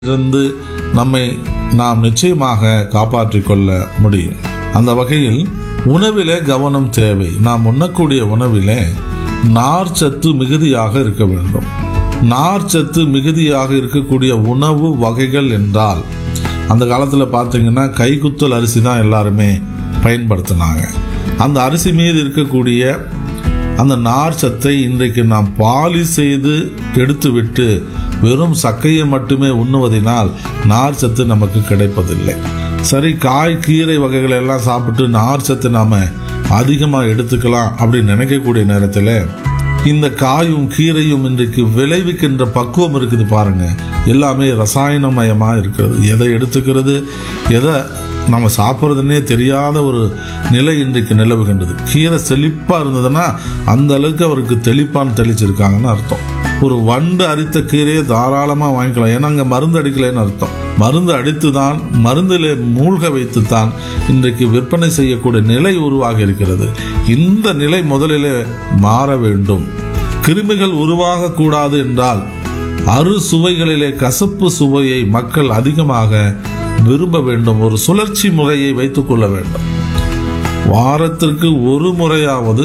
இருந்து நம்மை நாம் நிச்சயமாக காப்பாற்றிக் கொள்ள முடியும் அந்த வகையில் உணவிலே கவனம் தேவை நாம் உண்ணக்கூடிய உணவிலே நார்ச்சத்து மிகுதியாக இருக்க வேண்டும் நார்ச்சத்து மிகுதியாக இருக்கக்கூடிய உணவு வகைகள் என்றால் அந்த காலத்தில் பார்த்தீங்கன்னா கைக்குத்தல் அரிசி தான் எல்லாருமே பயன்படுத்தினாங்க அந்த அரிசி மீது இருக்கக்கூடிய அந்த நார் சத்தை இன்றைக்கு நாம் பாலிஷ் செய்து எடுத்துவிட்டு வெறும் சக்கையை மட்டுமே உண்ணுவதினால் நார் சத்து நமக்கு கிடைப்பதில்லை சரி காய் கீரை வகைகளை எல்லாம் சாப்பிட்டு நார் சத்து நாம அதிகமாக எடுத்துக்கலாம் அப்படின்னு நினைக்கக்கூடிய நேரத்தில் இந்த காயும் கீரையும் இன்றைக்கு விளைவிக்கின்ற பக்குவம் இருக்குது பாருங்க எல்லாமே ரசாயனமயமாக இருக்கிறது எதை எடுத்துக்கிறது எதை நம்ம சாப்பிட்றதுன்னே தெரியாத ஒரு நிலை இன்றைக்கு நிலவுகின்றது கீரை செழிப்பாக இருந்ததுன்னா அந்த அளவுக்கு அவருக்கு தெளிப்பான் தெளிச்சிருக்காங்கன்னு அர்த்தம் ஒரு வண்டு அரித்த கீரையை தாராளமாக வாங்கிக்கலாம் ஏன்னா அங்கே மருந்து அடிக்கலைன்னு அர்த்தம் மருந்து அடித்து தான் மருந்திலே மூழ்க வைத்து தான் இன்றைக்கு விற்பனை செய்யக்கூடிய நிலை உருவாகி இருக்கிறது இந்த நிலை முதலிலே மாற வேண்டும் கிருமிகள் உருவாகக்கூடாது என்றால் அறு சுவைகளிலே கசப்பு சுவையை மக்கள் அதிகமாக விரும்ப வேண்டும் ஒரு சுழற்சி முறையை வைத்துக் கொள்ள வேண்டும் வாரத்திற்கு ஒரு முறையாவது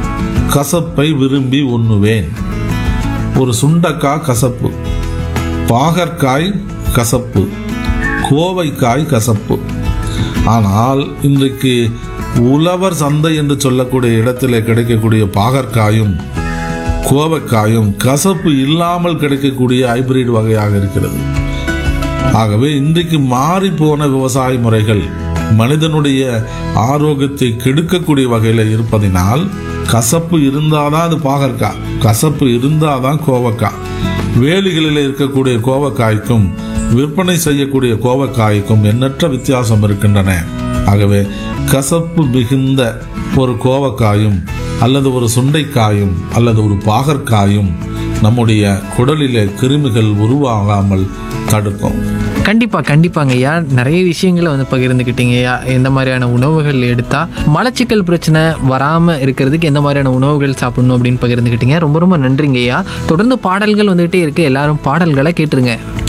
கசப்பை விரும்பி உண்ணுவேன் ஒரு சுண்டக்காய் கசப்பு பாகற்காய் கசப்பு கோவைக்காய் கசப்பு ஆனால் இன்றைக்கு உழவர் சந்தை என்று சொல்லக்கூடிய இடத்திலே கிடைக்கக்கூடிய பாகற்காயும் கோவைக்காயும் கசப்பு இல்லாமல் கிடைக்கக்கூடிய ஹைபிரிட் வகையாக இருக்கிறது ஆகவே இன்றைக்கு மாறி போன விவசாய முறைகள் மனிதனுடைய ஆரோக்கியத்தை கெடுக்கக்கூடிய வகையில் இருப்பதினால் கசப்பு இருந்தாதான் அது பாகற்காய் கசப்பு இருந்தாதான் கோவக்காய் வேலிகளில் இருக்கக்கூடிய கோவக்காய்க்கும் விற்பனை செய்யக்கூடிய கோவக்காய்க்கும் எண்ணற்ற வித்தியாசம் இருக்கின்றன ஆகவே கசப்பு மிகுந்த ஒரு கோவக்காயும் அல்லது ஒரு சுண்டைக்காயும் அல்லது ஒரு பாகற்காயும் நம்முடைய குடலிலே கிருமிகள் உருவாகாமல் தடுக்கும் கண்டிப்பா கண்டிப்பாங்க ஐயா நிறைய விஷயங்களை வந்து பகிர்ந்துக்கிட்டீங்க ஐயா எந்த மாதிரியான உணவுகள் எடுத்தா மலச்சிக்கல் பிரச்சனை வராம இருக்கிறதுக்கு எந்த மாதிரியான உணவுகள் சாப்பிடணும் அப்படின்னு பகிர்ந்துக்கிட்டீங்க ரொம்ப ரொம்ப நன்றிங்க ஐயா தொடர்ந்து பாடல்கள் வந்துகிட்டே இருக்கு எல்லாரும் பாடல்களை கேட்டுருங்க